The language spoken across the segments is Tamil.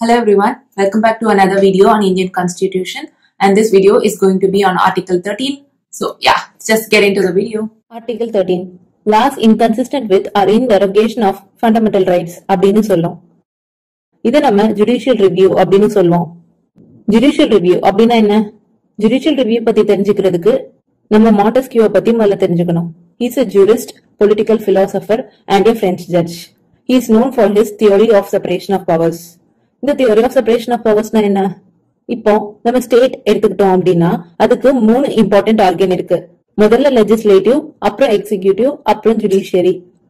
Hello everyone, welcome back to another video on Indian Constitution and this video is going to be on Article 13. So yeah, let's just get into the video. Article 13 Laws inconsistent with or in derogation of fundamental rights அப்படின்னு சொல்லும் இதை நம்ம ஜுடிஷியல் ரிவ்யூ அப்படின்னு சொல்லுவோம் ஜுடிஷியல் ரிவ்யூ அப்படின்னா என்ன ஜுடிஷியல் ரிவ்யூ பத்தி தெரிஞ்சுக்கிறதுக்கு நம்ம மாண்டஸ்கியூவை பத்தி முதல்ல தெரிஞ்சுக்கணும் is a jurist political philosopher and a French judge. He is known for his theory of separation of powers. இந்த தியோரி ஆஃப் செப்பரேஷன் ஆஃப் பவர்ஸ்னா என்ன இப்போ நம்ம ஸ்டேட் எடுத்துக்கிட்டோம் அப்படின்னா அதுக்கு மூணு இம்பார்ட்டன்ட் ஆர்கன் இருக்கு முதல்ல லெஜிஸ்லேட்டிவ் அப்புறம் எக்ஸிகியூட்டிவ் அப்புறம் ஜுடிஷியரி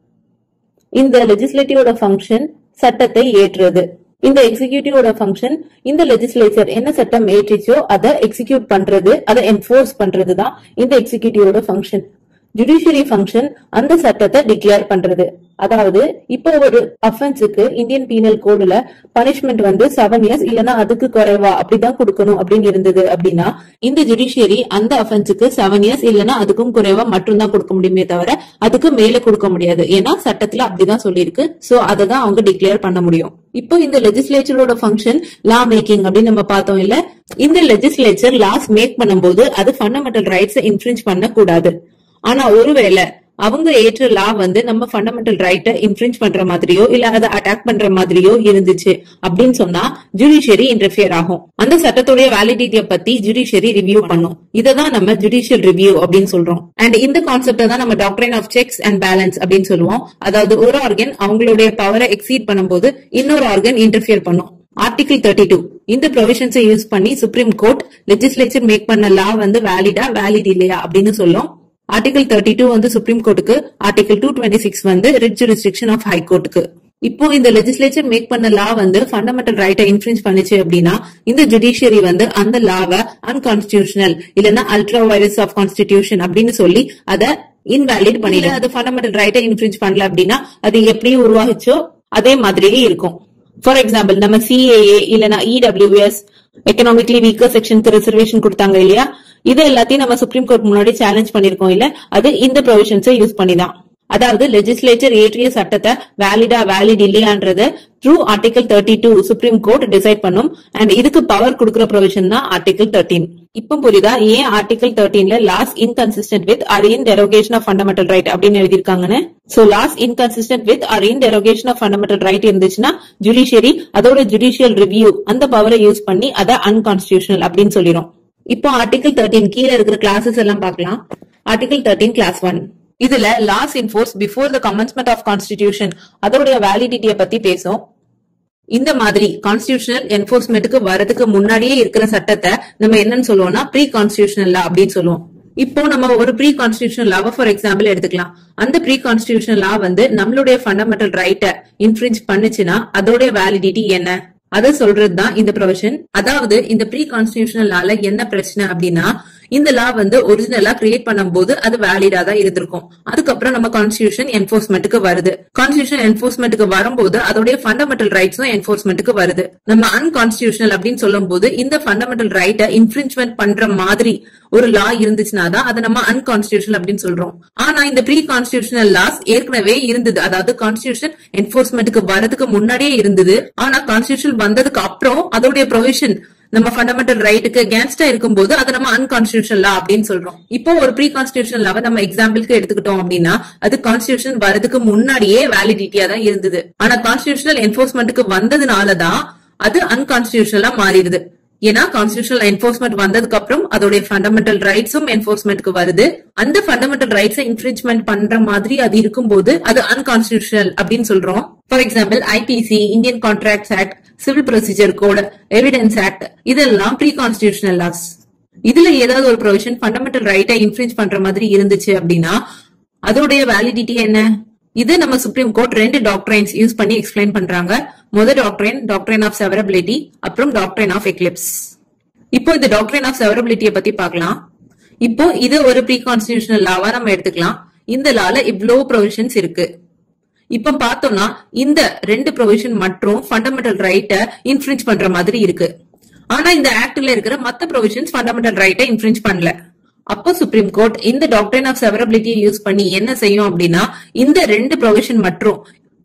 இந்த லெஜிஸ்லேட்டிவோட ஃபங்க்ஷன் சட்டத்தை ஏற்றுறது இந்த எக்ஸிகியூட்டிவோட ஃபங்க்ஷன் இந்த லெஜிஸ்லேச்சர் என்ன சட்டம் ஏற்றிச்சோ அதை எக்ஸிக்யூட் பண்றது அதை என்ஃபோர்ஸ் பண்றது தான் இந்த எக்ஸிகியூட்டிவோட ஃபங்க்ஷன் ஜுடிஷியரி ஃபங்க்ஷன் அந்த சட்டத்தை டிக்ளேர் பண்றது அதாவது இப்போ ஒரு அஃபென்ஸுக்கு இந்தியன் பீனல் கோடுல பனிஷ்மெண்ட் வந்து செவன் இயர்ஸ் இல்லனா அதுக்கு குறைவா அப்படிதான் கொடுக்கணும் அப்படின்னு இருந்தது அப்படின்னா இந்த ஜுடிஷியரி அந்த அஃபென்ஸுக்கு செவன் இயர்ஸ் இல்லனா அதுக்கும் குறைவா மட்டும்தான் கொடுக்க முடியுமே தவிர அதுக்கு மேல கொடுக்க முடியாது ஏன்னா சட்டத்துல அப்படிதான் சொல்லியிருக்கு சோ அதை தான் அவங்க டிக்ளேர் பண்ண முடியும் இப்போ இந்த லெஜிஸ்லேச்சரோட ஃபங்க்ஷன் லா மேக்கிங் அப்படின்னு நம்ம பார்த்தோம் இல்ல இந்த லெஜிஸ்லேச்சர் லாஸ் மேக் பண்ணும்போது அது ஃபண்டமெண்டல் ரைட்ஸ் இன்ஃபிரிஞ்ச் பண்ண கூடாது ஆனா ஒருவேளை அவங்க ஏற்ற லா வந்து நம்ம ஃபண்டமெண்டல் ரைட்டை இன்ஃபிரிஞ்ச் பண்ற மாதிரியோ இல்ல அதை அட்டாக் பண்ற மாதிரியோ இருந்துச்சு அப்படின்னு சொன்னா ஜுடிஷியரி இன்டர்ஃபியர் ஆகும் அந்த சட்டத்துடைய வேலிடிட்டிய பத்தி ஜுடிஷியரி ரிவ்யூ பண்ணும் இததான் நம்ம ஜுடிஷியல் ரிவ்யூ அப்படின்னு சொல்றோம் அண்ட் இந்த கான்செப்ட் தான் நம்ம doctrine of checks and balance அப்படின்னு சொல்லுவோம் அதாவது ஒரு ஆர்கன் அவங்களுடைய பவரை எக்ஸீட் பண்ணும்போது இன்னொரு ஆர்கன் இன்டர்ஃபியர் பண்ணும் ஆர்டிகிள் தேர்ட்டி டூ இந்த ப்ரொவிஷன்ஸை யூஸ் பண்ணி சுப்ரீம் கோர்ட் லெஜிஸ்லேச்சர் மேக் பண்ண லா வந்து வேலிடா வேலிட் இல்லையா அப்படின்னு சொல்லும் ஆர்டிகல் தேர்ட்டி டூ வந்து சுப்ரீம் கோர்ட்டுக்கு ஆர்டிகல் டூ டுவெண்ட்டி சிக்ஸ் வந்து ரிட் ஜூரிஸ்டிக்ஷன் ஆஃப் ஹை கோர்ட்டுக்கு இப்போ இந்த லெஜிஸ்லேச்சர் மேக் பண்ண லா வந்து ஃபண்டமெண்டல் ரைட்டை இன்ஃபுளுன்ஸ் பண்ணுச்சு அப்படின்னா இந்த ஜுடிஷியரி வந்து அந்த லாவை அன்கான்ஸ்டிடியூஷனல் இல்லைன்னா அல்ட்ரா வைரஸ் ஆஃப் கான்ஸ்டிடியூஷன் அப்படின்னு சொல்லி அதை இன்வேலிட் பண்ணிடும் அது ஃபண்டமெண்டல் ரைட்டை இன்ஃபுளுன்ஸ் பண்ணல அப்படின்னா அது எப்படி உருவாகிச்சோ அதே மாதிரியே இருக்கும் ஃபார் எக்ஸாம்பிள் நம்ம சிஏஏ இல்லைன்னா இடபிள்யூஎஸ் எக்கனாமிக்லி வீக்கர் செக்ஷனுக்கு ரிசர்வேஷன் கொடுத்தாங்க இல்லையா இது எல்லாத்தையும் நம்ம சுப்ரீம் கோர்ட் முன்னாடி சேலஞ்ச் பண்ணிருக்கோம் இல்ல அது இந்த ப்ரொவிஷன்ஸை யூஸ் பண்ணிதான் அதாவது லெஜிஸ்லேச்சர் ஏற்றிய சட்டத்தை வேலிடா வேலிட் இல்லையான்றது through article thirty two supreme court decide பண்ணும் அண்ட் இதுக்கு பவர் கொடுக்குற ப்ரொவிஷன் தான் ஆர்டிகல் தேர்ட்டீன் இப்ப புரியுதா ஏன் ஆர்டிகல் தேர்ட்டீன்ல laws inconsistent with or in derogation of fundamental right அப்படின்னு எழுதிருக்காங்கன்னு so laws inconsistent with or in derogation of fundamental right இருந்துச்சுன்னா ஜுடிஷியரி அதோட ஜுடிஷியல் ரிவ்யூ அந்த பவரை யூஸ் பண்ணி அதை அன்கான்ஸ்டியூஷனல் அப்படின்னு சொல்லிடும் இப்போ ஆர்டிகல் தேர்ட்டீன் கீழே இருக்கிற கிளாஸஸ் எல்லாம் பார்க்கலாம் ஆர்டிகல் தேர்ட்டீன் கிளாஸ் ஒன் இதுல laws in force before the commencement of constitution அதோடைய வேலிடிட்டிய பத்தி பேசும் இந்த மாதிரி கான்ஸ்டிடியூஷனல் என்போர்ஸ்மெண்ட்டுக்கு வரதுக்கு முன்னாடியே இருக்கிற சட்டத்தை நம்ம என்னன்னு சொல்லுவோம்னா ப்ரீ கான்ஸ்டிடியூஷனல் லா அப்படின்னு சொல்லுவோம் இப்போ நம்ம ஒரு ப்ரீ கான்ஸ்டிடியூஷனல் லாவை ஃபார் எக்ஸாம்பிள் எடுத்துக்கலாம் அந்த ப்ரீ கான்ஸ்டிடியூஷனல் லா வந்து நம்மளுடைய ஃபண்டமெண்டல் ரைட்டை இன்ஃபிரிஞ்ச் பண்ணுச்சுன்னா அதோடைய வேலிடிட்டி என்ன அதை சொல்றதுதான் இந்த ப்ரொவிஷன் அதாவது இந்த ப்ரீ கான்ஸ்டிடியூஷனல் லால என்ன பிரச்சனை அப்படின்னா இந்த லா வந்து ஒரிஜினலா கிரியேட் பண்ணும்போது அது வேலிடா தான் இருந்திருக்கும் அதுக்கப்புறம் நம்ம கான்ஸ்டியூஷன் என்போர்ஸ்மெண்ட்டுக்கு வருது கான்ஸ்டியூஷன் என்போர்ஸ்மெண்ட்டுக்கு வரும்போது அதோடைய ஃபண்டமெண்டல் ரைட்ஸும் என்போர்ஸ்மெண்ட்டுக்கு வருது நம்ம அன்கான்ஸ்டியூஷனல் அப்படின்னு சொல்லும் போது இந்த ஃபண்டமெண்டல் ரைட்டை இன்ஃபிரிஞ்ச்மெண்ட் பண்ற மாதிரி ஒரு லா இருந்துச்சுன்னா தான் அதை நம்ம அன்கான்ஸ்டியூஷனல் அப்படின்னு சொல்றோம் ஆனா இந்த ப்ரீ கான்ஸ்டியூஷனல் லாஸ் ஏற்கனவே இருந்தது அதாவது கான்ஸ்டியூஷன் என்போர்ஸ்மெண்ட்டுக்கு வரதுக்கு முன்னாடியே இருந்தது ஆனா கான்ஸ்டியூஷன் வந்ததுக்கு அப்புறம் அதோடைய ப்ரொவிஷன் நம்ம ஃபண்டமெண்டல் ரைட்டுக்கு அகேன்ஸ்டா இருக்கும்போது அதை நம்ம அன்கான்ஸ்டியூஷன் லா அப்படின்னு சொல்றோம் இப்போ ஒரு ப்ரீ கான்ஸ்டியூஷன் லாவை நம்ம எக்ஸாம்பிளுக்கு எடுத்துக்கிட்டோம் அப்படின்னா அது கான்ஸ்டியூஷன் வரதுக்கு முன்னாடியே வேலிடிட்டியா தான் இருந்தது ஆனா கான்ஸ்டியூஷனல் என்போர்ஸ்மெண்ட்டுக்கு வந்ததுனாலதான் அது அன்கான்ஸ்டியூஷனலா மாறிடுது ஏன்னா கான்ஸ்டியூஷனல் என்போர்ஸ்மெண்ட் வந்ததுக்கு அப்புறம் அதோடைய ஃபண்டமெண்டல் ரைட்ஸும் என்போர்ஸ்மெண்ட்க்கு வருது அந்த ஃபண்டமெண்டல் ரைட்ஸை இன்ஃபிரிஞ்ச்மெண்ட் பண்ற மாதிரி அது இருக்கும்போது அது அன்கான்ஸ்டியூஷனல் அப்படின்னு சொல்றோம் for example IPC Indian contracts act civil procedure code evidence act இதெல்லாம் ப்ரீ கான்ஸ்டியூஷனல் லாஸ் இதுல ஏதாவது ஒரு ப்ரொவிஷன் ஃபண்டமெண்டல் ரைட்டை இன்ஃபிரிஞ்ச் பண்ற மாதிரி இருந்துச்சு அப்படின்னா அதோடைய வேலிடிட்டி என்ன இது நம்ம சுப்ரீம் கோர்ட் ரெண்டு டாக்டரைன்ஸ் யூஸ் பண்ணி எக்ஸ்பிளைன் பண்றாங்க முதல் டாக்டரைன் டாக்டரைன் ஆஃப் செவரபிலிட்டி அப்புறம் டாக்டரைன் ஆஃப் எக்லிப்ஸ் இப்போ இந்த டாக்டரைன் ஆஃப் செவரபிலிட்டியை பத்தி பார்க்கலாம் இப்போ இது ஒரு ப்ரீ கான்ஸ்டியூஷனல் லாவா நம்ம எடுத்துக்கலாம் இந்த லால இவ்வளோ ப்ரொவிஷன்ஸ் இருக்கு இப்ப பார்த்தோம்னா இந்த ரெண்டு ப்ரொவிஷன் மற்றும் ஃபண்டமெண்டல் ரைட்டை இன்ஃபிரிஞ்ச் பண்ற மாதிரி இருக்கு ஆனா இந்த ஆக்ட்ல இருக்கிற மத்த ப்ரொவிஷன்ஸ் ஃபண்டமெண்டல் ரைட்டை இன்ஃபிரிஞ்ச் பண்ணல அப்போ சுப்ரீம் கோர்ட் இந்த டாக்டரின் ஆஃப் செவரபிலிட்டியை யூஸ் பண்ணி என்ன செய்யும் அப்படின்னா இந்த ரெண்டு ப்ரொவிஷன் மற்றும்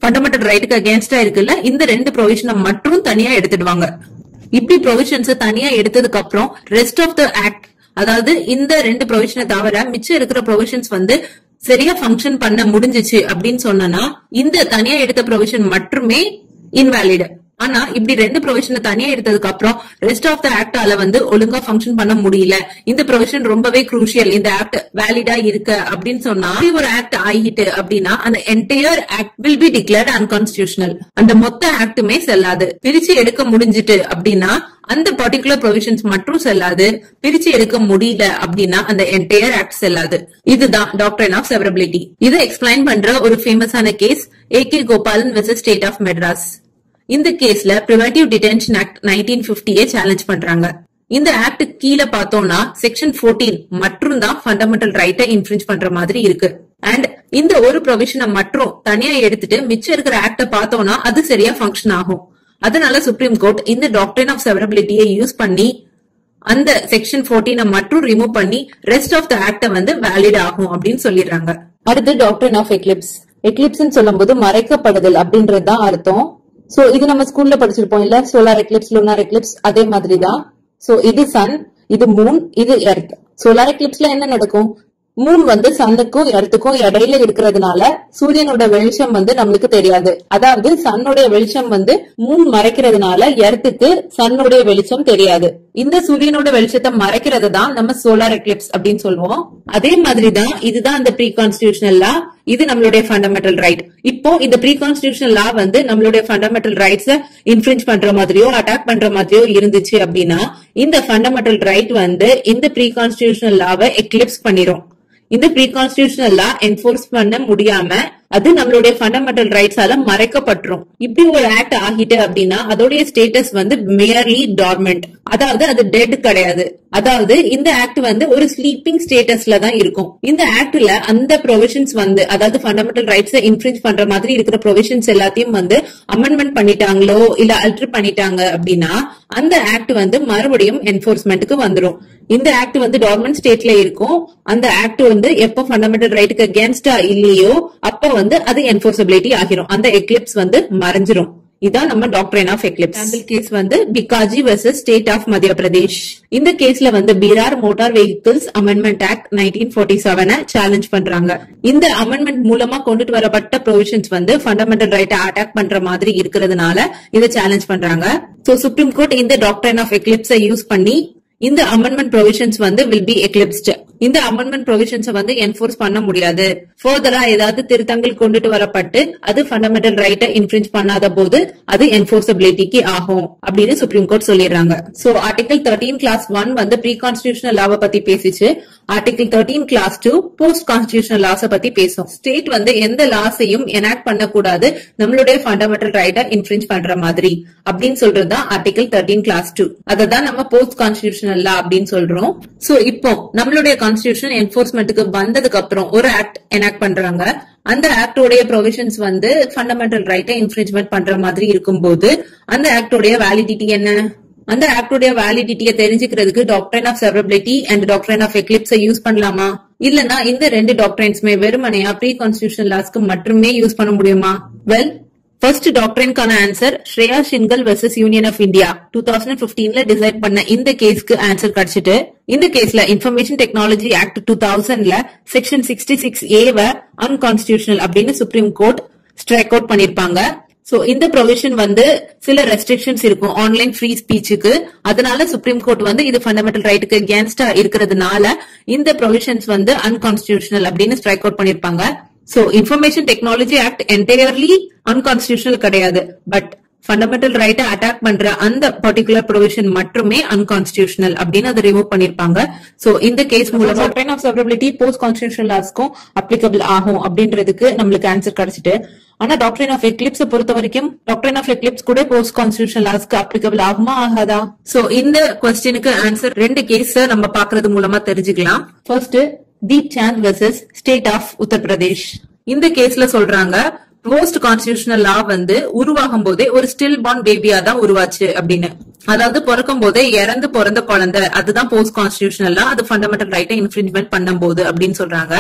ஃபண்டமெண்டல் ரைட்டுக்கு அகேன்ஸ்டா இருக்குல்ல இந்த ரெண்டு ப்ரொவிஷனை மட்டும் தனியா எடுத்துடுவாங்க இப்படி ப்ரொவிஷன்ஸ் தனியா எடுத்ததுக்கு அப்புறம் ரெஸ்ட் ஆஃப் த ஆக்ட் அதாவது இந்த ரெண்டு ப்ரொவிஷனை தவிர மிச்சம் இருக்கிற ப்ரொவிஷன்ஸ் வந்து சரியா ஃபங்க்ஷன் பண்ண முடிஞ்சிச்சு அப்படின்னு சொன்னா இந்த தனியா எடுத்த ப்ரொவிஷன் மட்டுமே இன்வாலிட் ஆனா இப்படி ரெண்டு ப்ரொவிஷனை தனியா எடுத்ததுக்கு அப்புறம் ரெஸ்ட் ஆஃப் த ஆக்டால வந்து ஒழுங்கா ஃபங்க்ஷன் பண்ண முடியல இந்த ப்ரொவிஷன் ரொம்பவே குரூஷியல் இந்த ஆக்ட் வேலிடா இருக்கு அப்படின்னு சொன்னா இப்படி ஒரு ஆக்ட் ஆகிட்டு அப்படின்னா அந்த entire act will be declared unconstitutional அந்த மொத்த ஆக்டுமே செல்லாது பிரிச்சு எடுக்க முடிஞ்சிட்டு அப்படின்னா அந்த பர்டிகுலர் ப்ரொவிஷன்ஸ் மட்டும் செல்லாது பிரிச்சு எடுக்க முடியல அப்படின்னா அந்த என்டையர் ஆக்ட் செல்லாது இதுதான் டாக்டர் ஆஃப் செவரபிலிட்டி இதை எக்ஸ்பிளைன் பண்ற ஒரு ஃபேமஸான case A K Gopalan versus state of Madras இந்த கேஸ்ல பிரிவென்டிவ் டிடென்ஷன் ஆக்ட் நைன்டீன் பிப்டியே சேலஞ்ச் பண்றாங்க இந்த ஆக்ட் கீழே பார்த்தோம்னா செக்ஷன் 14 மட்டும் தான் ஃபண்டமெண்டல் ரைட்டை இன்ஃபிரிஞ்ச் பண்ற மாதிரி இருக்கு அண்ட் இந்த ஒரு ப்ரொவிஷனை மட்டும் தனியா எடுத்துட்டு மிச்சம் இருக்கிற ஆக்ட பார்த்தோம்னா அது சரியா ஃபங்க்ஷன் ஆகும் அதனால சுப்ரீம் கோர்ட் இந்த டாக்டரின் ஆஃப் செவரபிலிட்டியை யூஸ் பண்ணி அந்த செக்ஷன் 14 மட்டும் ரிமூவ் பண்ணி ரெஸ்ட் ஆஃப் த ஆக்ட வந்து வேலிட் ஆகும் அப்படின்னு சொல்லிடுறாங்க அடுத்து டாக்டரின் ஆஃப் எக்லிப்ஸ் எக்லிப்ஸ் சொல்லும்போது மறைக்கப்படுதல் அப்படின்றது தான் அர்த்தம் சோ இது நம்ம ஸ்கூல்ல படிச்சிருப்போம் இல்ல சோலார் எக்லிப்ஸ் லூனார் எக்லிப்ஸ் அதே மாதிரி தான் சோ இது சன் இது மூன் இது எர்த் சோலார் எக்லிப்ஸ்ல என்ன நடக்கும் மூன் வந்து சன்னுக்கும் எர்த்துக்கும் இடையில இருக்கிறதுனால சூரியனோட வெளிச்சம் வந்து நம்மளுக்கு தெரியாது அதாவது சன்னுடைய வெளிச்சம் வந்து மூன் மறைக்கிறதுனால எர்த்துக்கு சன்னுடைய வெளிச்சம் தெரியாது இந்த சூரியனோட வெளிச்சத்தை மறைக்கிறது தான் நம்ம சோலார் எக்லிப்ஸ் அப்படின்னு சொல்லுவோம் அதே மாதிரி தான் இதுதான் அந்த ப்ரீ கான்ஸ்டியூஷனல் லா இது நம்மளுடைய ஃபண்டமெண்டல் ரைட் இப்போ இந்த ப்ரீ கான்ஸ்டியூஷனல் லா வந்து நம்மளுடைய ஃபண்டமெண்டல் ரைட்ஸ இன்ஃபிரிஞ்ச் பண்ற மாதிரியோ அட்டாக் பண்ற மாதிரியோ இருந்துச்சு அப்படின்னா இந்த ஃபண்டமெண்டல் ரைட் வந்து இந்த ப்ரீ கான்ஸ்டியூஷனல் லாவை எக்லிப்ஸ் பண்ணிரும் இந்த ப்ரீ கான்ஸ்டியூஷனல் லா என்போர்ஸ் பண்ண முடியாம அது நம்மளுடைய ஃபண்டமெண்டல் ரைட்ஸால மறைக்கப்பட்டுரும் இப்படி ஒரு ஆக்ட் ஆகிட்டு அப்படின்னா அதோடைய ஸ்டேட்டஸ் வந்து மியர்லி டார்மெண்ட் அதாவது அது டெட் கிடையாது அதாவது இந்த ஆக்ட் வந்து ஒரு ஸ்லீப்பிங் ஸ்டேட்டஸ்ல தான் இருக்கும் இந்த ஆக்ட்ல அந்த ப்ரொவிஷன்ஸ் வந்து அதாவது ஃபண்டமெண்டல் ரைட்ஸ் இன்ஃபிரிஞ்ச் பண்ற மாதிரி இருக்கிற ப்ரொவிஷன்ஸ் எல்லாத்தையும் வந்து அமெண்ட்மெண்ட் பண்ணிட்டாங்களோ இல்ல அல்டர் பண்ணிட்டாங்க அப்படின்னா அந்த ஆக்ட் வந்து மறுபடியும் என்போர்ஸ்மெண்ட்டுக்கு வந்துரும் இந்த ஆக்ட் வந்து டார்மெண்ட் ஸ்டேட்ல இருக்கும் அந்த ஆக்ட் வந்து எப்போ ஃபண்டமெண்டல் ரைட்டுக்கு அகேன்ஸ்டா இல்லையோ அப்ப வந்து அது என்போர்சபிலிட்டி ஆகிரும் அந்த எக்லிப்ஸ் வந்து மறைஞ்சிரும் இதான் நம்ம டாக்டரின் ஆஃப் எக்லிப்ஸ் சாம்பிள் கேஸ் வந்து பிகாஜி வெர்சஸ் ஸ்டேட் ஆஃப் மத்திய பிரதேஷ் இந்த கேஸ்ல வந்து Berar motor vehicles amendment act nineteen forty செவனை சேலஞ்ச் பண்றாங்க இந்த அமெண்ட்மெண்ட் மூலமா கொண்டுட்டு வரப்பட்ட ப்ரொவிஷன்ஸ் வந்து ஃபண்டமெண்டல் ரைட்டை அட்டாக் பண்ற மாதிரி இருக்கிறதுனால இதை சேலஞ்ச் பண்றாங்க சோ சுப்ரீம் கோர்ட் இந்த டாக்டரின் ஆஃப் எக்லிப்ஸை யூஸ் பண்ணி இந்த அமெண்ட்மெண்ட் ப்ரொவிஷன்ஸ் வந்து வில் பி எக்லிப்ஸ்ட் இந்த அமெண்ட்மெண்ட் ப்ரொவிஷன்ஸ் வந்து என்போர்ஸ் பண்ண முடியாது ஃபர்தரா ஏதாவது திருத்தங்கள் கொண்டுட்டு வரப்பட்டு அது ஃபண்டமெண்டல் ரைட்டை இன்ஃபிரிஞ்ச் பண்ணாத போது அது என்போர்சபிலிட்டிக்கு ஆகும் அப்படின்னு சுப்ரீம் கோர்ட் சொல்லிடுறாங்க so article thirteen clause one வந்து ப்ரீ கான்ஸ்டியூஷனல் லாவை பத்தி பேசிச்சு article thirteen clause two post constitutional லாஸ பத்தி பேசும் ஸ்டேட் வந்து எந்த லாஸையும் எனாக்ட் பண்ணக்கூடாது நம்மளுடைய ஃபண்டமெண்டல் ரைட்டை இன்ஃபிரிஞ்ச் பண்ற மாதிரி அப்படின்னு சொல்றதுதான் ஆர்டிகல் தேர்ட்டீன் கிளாஸ் டூ அதை தான் நம்ம போஸ்ட் கான்ஸ்டியூஷனல் லா அப்படின்னு சொல்றோம் சோ இப்போ நம்மளுடைய கான்ஸ்டியூஷன் என்போர்ஸ்மெண்ட்டுக்கு வந்ததுக்கு அப்புறம் ஒரு ஆக்ட் எனாக்ட் பண்றாங்க அந்த ஆக்டோடைய ப்ரொவிஷன்ஸ் வந்து ஃபண்டமெண்டல் ரைட்டை இன்ஃபிரிஞ்ச்மெண்ட் பண்ற மாதிரி இருக்கும்போது அந்த ஆக்டோடைய வேலிடிட்டி என்ன அந்த ஆக்டோடைய வேலிடிட்டியை தெரிஞ்சுக்கிறதுக்கு doctrine of severability and doctrine of எக்லிப்ஸை யூஸ் பண்ணலாமா இல்லனா இந்த ரெண்டு டாக்டரின்ஸ்மே வெறுமனையா ப்ரீ கான்ஸ்டியூஷன் லாஸ்க்கு மட்டுமே யூஸ் பண்ண முடியுமா வெல் ஃபர்ஸ்ட் டாக்டரின்கான answer Shreya Singhal versus union of India two thousand பிப்டீன்ல டிசைட் பண்ண இந்த கேஸ்க்கு ஆன்சர் கிடைச்சிட்டு இந்த கேஸ்ல இன்ஃபர்மேஷன் டெக்னாலஜி ஆக்ட் டூ தௌசண்ட்ல செக்ஷன் சிக்ஸ்டி சிக்ஸ் ஏவ அன்கான்ஸ்டியூஷனல் அப்படின்னு சுப்ரீம் கோர்ட் ஸ்ட்ரைக் அவுட் பண்ணிருப்பாங்க சோ இந்த ப்ரொவிஷன் வந்து சில ரெஸ்ட்ரிக்ஷன்ஸ் இருக்கும் ஆன்லைன் ஃப்ரீ ஸ்பீச்சுக்கு அதனால சுப்ரீம் கோர்ட் வந்து இது ஃபண்டமெண்டல் ரைட்டுக்கு அகேன்ஸ்டா இருக்கிறதுனால இந்த ப்ரொவிஷன்ஸ் வந்து அன்கான்ஸ்டியூஷனல் அப்படின்னு ஸ்ட்ரைக் அவுட் பண்ணிருப்பாங்க so information technology act entirely unconstitutional கிடையாது பட் ஃபண்டமெண்டல் ரைட்டை அட்டாக் பண்ற அந்த பர்டிகுலர் ப்ரொவிஷன் மட்டுமே அன்கான்ஸ்டியூஷனல் அப்படின்னு அதை ரிமூவ் பண்ணிருப்பாங்க சோ இந்த கேஸ் மூலமா doctrine of severability post constitutional லாஸ்க்கும் அப்ளிகபிள் ஆகும் அப்படின்றதுக்கு நம்மளுக்கு ஆன்சர் கிடைச்சிட்டு ஆனா டாக்டரின் ஆஃப் எக்லிப்ஸ் பொறுத்த வரைக்கும் டாக்டரின் ஆஃப் எக்லிப்ஸ் கூட போஸ்ட் கான்ஸ்டியூஷன் லாஸ்க்கு அப்ளிகபிள் ஆகுமா ஆகாதா சோ இந்த கொஸ்டினுக்கு ஆன்சர் ரெண்டு கேஸ் நம்ம பாக்குறது மூலமா தெரிஞ்சுக்கலாம் first Deep Chand versus state of Uttar Pradesh இந்த கேஸ்ல சொல்றாங்க போஸ்ட் கான்ஸ்டியூஷனல் லா வந்து உருவாகும் போதே ஒரு ஸ்டில் பார்ன் பேபியா தான் உருவாச்சு அப்படின்னு அதாவது பிறக்கும் போதே இறந்து பிறந்த குழந்தை அதுதான் போஸ்ட் கான்ஸ்டியூஷனல் லா அது ஃபண்டமெண்டல் ரைட்டை இன்ஃபிரிஞ்ச்மெண்ட் பண்ணும் போது அப்படின்னு சொல்றாங்க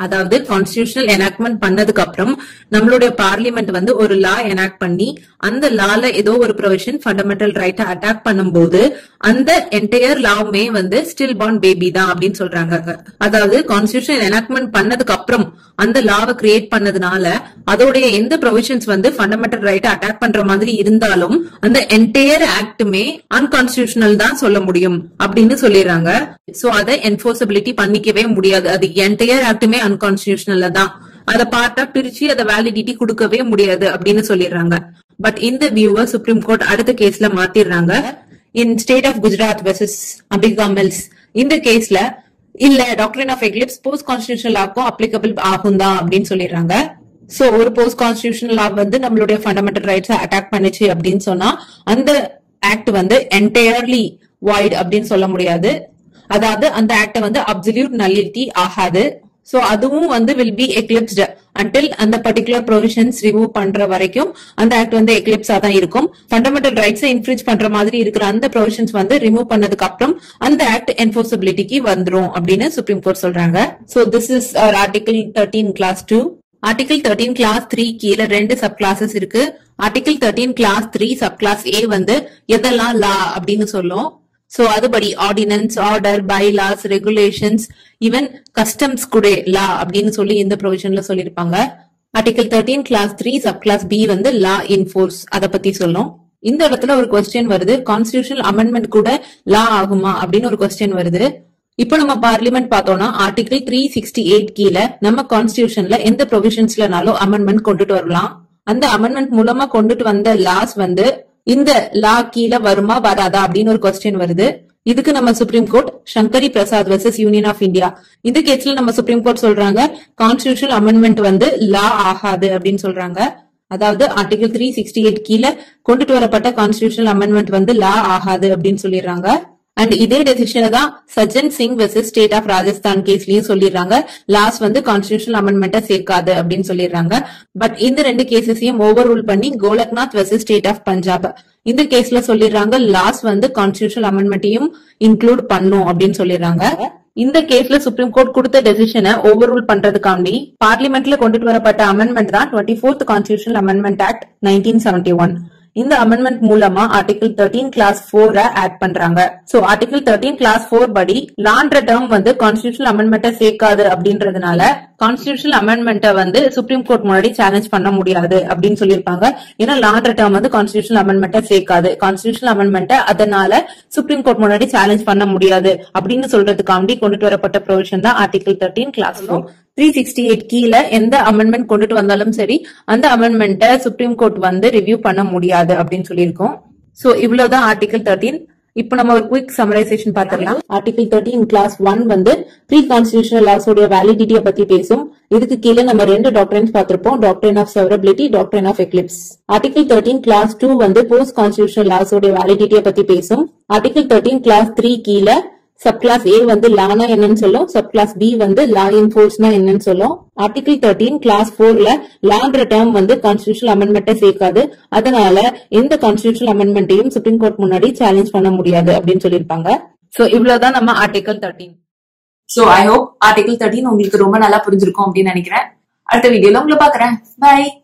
அதாவது கான்ஸ்டிடியூஷனல் எனாக்ட்மெண்ட் பண்ணதுக்கு அப்புறம் நம்மளுடைய பார்லிமெண்ட் வந்து ஒரு லா எனாக்ட் பண்ணி அந்த லால ஏதோ ஒரு ப்ரொவிஷன் ஃபண்டமெண்டல் ரைட்டை அட்டாக் பண்ணும்போது அந்த என்டையர் லாவுமே வந்து ஸ்டில் பார்ன் பேபி தான் அப்படின்னு சொல்றாங்க அதாவது கான்ஸ்டிடியூஷன் எனாக்ட்மெண்ட் பண்ணதுக்கு அப்புறம் அந்த லாவை கிரியேட் பண்ணதுனால அதோடைய எந்த ப்ரொவிஷன்ஸ் வந்து ஃபண்டமெண்டல் ரைட்டை அட்டாக் பண்ற மாதிரி இருந்தாலும் அந்த என்டையர் ஆக்டுமே அன்கான்ஸ்டிடியூஷனல் தான் சொல்ல முடியும் அப்படின்னு சொல்லிடுறாங்க சோ அதை என்போர்சபிலிட்டி பண்ணிக்கவே முடியாது அது என்டையர் ஆக்டுமே அன்கான்ஸ்டிடியூஷனல் தான் அதை பார்த்தா பிரிச்சு அதை வேலிடிட்டி கொடுக்கவே முடியாது அப்படின்னு சொல்லிடுறாங்க பட் இந்த வியூவை சுப்ரீம் கோர்ட் அடுத்த கேஸ்ல மாத்திடுறாங்க in state of Gujarat versus Ambika mills இந்த கேஸ்ல இல்ல doctrine of eclipse post constitutional லாக்கும் அப்ளிகபிள் ஆகும் தான் அப்படின்னு சொல்லிடுறாங்க சோ ஒரு போஸ்ட் கான்ஸ்டிடியூஷனல் லா வந்து நம்மளுடைய ஃபண்டமெண்டல் ரைட்ஸ் அட்டாக் பண்ணுச்சு அப்படின்னு சொன்னா அந்த ஆக்ட் வந்து என்டையர்லி வாய்ட் அப்படின்னு சொல்ல முடியாது அதாவது அந்த ஆக்ட வந்து அப்சல்யூட் நல்லிட்டி ஆகாது சோ அதுவும் வந்து வில் பி எக்லிப்ஸ்டு அன்டில் அந்த பர்டிகுலர் ப்ரொவிஷன்ஸ் ரிமூவ் பண்ற வரைக்கும் அந்த ஆக்ட் வந்து எக்லிப்ஸா தான் இருக்கும் ஃபண்டமெண்டல் ரைட்ஸ் இன்ஃபிரிச் பண்ற மாதிரி இருக்கிற அந்த ப்ரொவிஷன்ஸ் வந்து ரிமூவ் பண்ணதுக்கு அப்புறம் அந்த ஆக்ட் என்போர்சபிலிட்டிக்கு வந்துரும் அப்படின்னு சுப்ரீம் கோர்ட் சொல்றாங்க so this is article thirteen clause two article thirteen clause three கீழே ரெண்டு சப் கிளாஸஸ் இருக்கு article thirteen clause three sub clause A வந்து எதெல்லாம் லா அப்படின்னு சொல்லும் சோ அதுபடி ordinance order bylaws regulations even customs கூட லா அப்படின்னு சொல்லி இந்த ப்ரொவிஷன்ல சொல்லியிருப்பாங்க article thirteen clause three sub clause B வந்து லா இன்ஃபோர்ஸ் அத பத்தி சொல்லும் இந்த இடத்துல ஒரு கொஸ்டின் வருது கான்ஸ்டிடியூஷனல் அமெண்ட்மெண்ட் கூட லா ஆகுமா அப்படின்னு ஒரு கொஸ்டின் வருது இப்போ நம்ம பார்லிமெண்ட் பார்த்தோம்னா ஆர்டிகல் த்ரீ சிக்ஸ்டி எயிட் கீழே நம்ம கான்ஸ்டிடியூஷன்ல எந்த ப்ரொவிஷன்ஸ்லனாலும் அமெண்ட்மெண்ட் கொண்டுட்டு வரலாம் அந்த அமெண்ட்மெண்ட் மூலமா கொண்டுட்டு வந்த லாஸ் வந்து இந்த லா கீழே வருமா வராதா அப்படின்னு ஒரு கொஸ்டின் வருது இதுக்கு நம்ம supreme court Shankari Prasad versus union of India இந்த கேஸ்ல நம்ம சுப்ரீம் கோர்ட் சொல்றாங்க கான்ஸ்டிடியூஷனல் அமெண்ட்மெண்ட் வந்து லா ஆகாது அப்படின்னு சொல்றாங்க அதாவது ஆர்டிகல் த்ரீ சிக்ஸ்டி எயிட் கீழே கொண்டுட்டு வரப்பட்ட கான்ஸ்டிடியூஷனல் அமெண்ட்மெண்ட் வந்து லா ஆகாது அப்படின்னு சொல்லிடுறாங்க அண்ட் இதே டெசிஷனை தான் Sajjan Singh versus state of Rajasthan கேஸ்லயும் சொல்லிடுறாங்க லாஸ்ட் வந்து கான்ஸ்டிடியூஷனல் அமெண்ட்மெண்ட்டை சேர்க்காது அப்படின்னு சொல்லிடுறாங்க பட் இந்த ரெண்டு கேசஸையும் ஓவர் ரூல் பண்ணி Golaknath versus state of Punjab இந்த கேஸ்ல சொல்லிடுறாங்க லாஸ்ட் வந்து கான்ஸ்டிடியூஷனல் அமெண்ட்மெண்ட்டையும் இன்க்ளூட் பண்ணும் அப்படின்னு சொல்லிடுறாங்க இந்த கேஸ்ல சுப்ரீம் கோர்ட் கொடுத்த டெசிஷனை ஓவர் ரூல் பண்றதுக்காண்டி பார்லிமெண்ட்ல கொண்டுட்டு வரப்பட்ட அமெண்ட்மெண்ட் தான் twenty fourth constitutional amendment act nineteen seventy one இந்த அமெண்ட்மெண்ட் மூலமா article thirteen clause four add பண்றாங்க சோ ஆர்டிகல் தேர்ட்டீன் கிளாஸ் போர் படி லான்ற டேர்ம் வந்து கான்ஸ்டிடியூஷனல் அமெண்ட்மெண்ட்டை சேர்க்காது அப்படின்றதுனால கான்ஸ்டிடியூஷனல் அமெண்ட்மெண்ட்டை வந்து சுப்ரீம் கோர்ட் முன்னாடி சேலஞ்ச் பண்ண முடியாது அப்படின்னு சொல்லியிருப்பாங்க ஏன்னா லான்ற டேர்ம் வந்து கான்ஸ்டிடியூஷனல் அமெண்ட்மெண்ட்டை சேர்க்காது கான்ஸ்டிடியூஷனல் அமெண்ட்மெண்ட்டை அதனால சுப்ரீம் கோர்ட் முன்னாடி சேலஞ்ச் பண்ண முடியாது அப்படின்னு சொல்றதுக்காண்டி கொண்டுட்டு வரப்பட்ட ப்ரொவிஷன் தான் article thirteen clause four three sixty eight கீழே எந்த அமெண்ட்மெண்ட் கொண்டுட்டு வந்தாலும் சரி அந்த அமெண்ட்மெண்ட்டை சுப்ரீம் கோர்ட் வந்து ரிவ்யூ பண்ண முடியாது அப்படின்னு சொல்லியிருக்கோம் சோ இவ்வளவுதான் ஆர்டிகல் தேர்ட்டீன் இப்போ நம்ம ஒரு குயிக் சமரைசேஷன் பாத்திரலாம் ஆர்டிகல் தேர்ட்டீன் கிளாஸ் ஒன் வந்து ப்ரீ கான்ஸ்டிடியூஷனல் லாஸோட வேலிடிட்டியை பத்தி பேசும் இதுக்கு கீழே நம்ம ரெண்டு டாக்டரின்ஸ் பார்த்திருப்போம் doctrine of severability doctrine of eclipse article thirteen clause two வந்து போஸ்ட் கான்ஸ்டிடியூஷனல் லாஸோட வேலிடிட்டியை பத்தி பேசும் ஆர்டிகல் தேர்ட்டீன் கிளாஸ் த்ரீ கீழே சப் கிளாஸ் ஏ வந்து லானா என்னன்னு சொல்லும் சப் கிளாஸ் பி வந்து லா இன்ஃபோர்ஸ்னா என்னன்னு சொல்லும் ஆர்டிகல் தேர்ட்டீன் கிளாஸ் போர்ல லான்ற டேர்ம் வந்து கான்ஸ்டிடியூஷனல் அமெண்ட்மெண்ட்டை சேர்க்காது அதனால எந்த கான்ஸ்டிடியூஷனல் அமெண்ட்மெண்ட்டையும் சுப்ரீம் கோர்ட் முன்னாடி சேலஞ்ச் பண்ண முடியாது அப்படின்னு சொல்லியிருப்பாங்க சோ இவ்வளவுதான் நம்ம article thirteen so I hope article thirteen உங்களுக்கு ரொம்ப நல்லா புரிஞ்சிருக்கும் அப்படின்னு நினைக்கிறேன் அடுத்த வீடியோல உங்களை பாக்குறேன் பை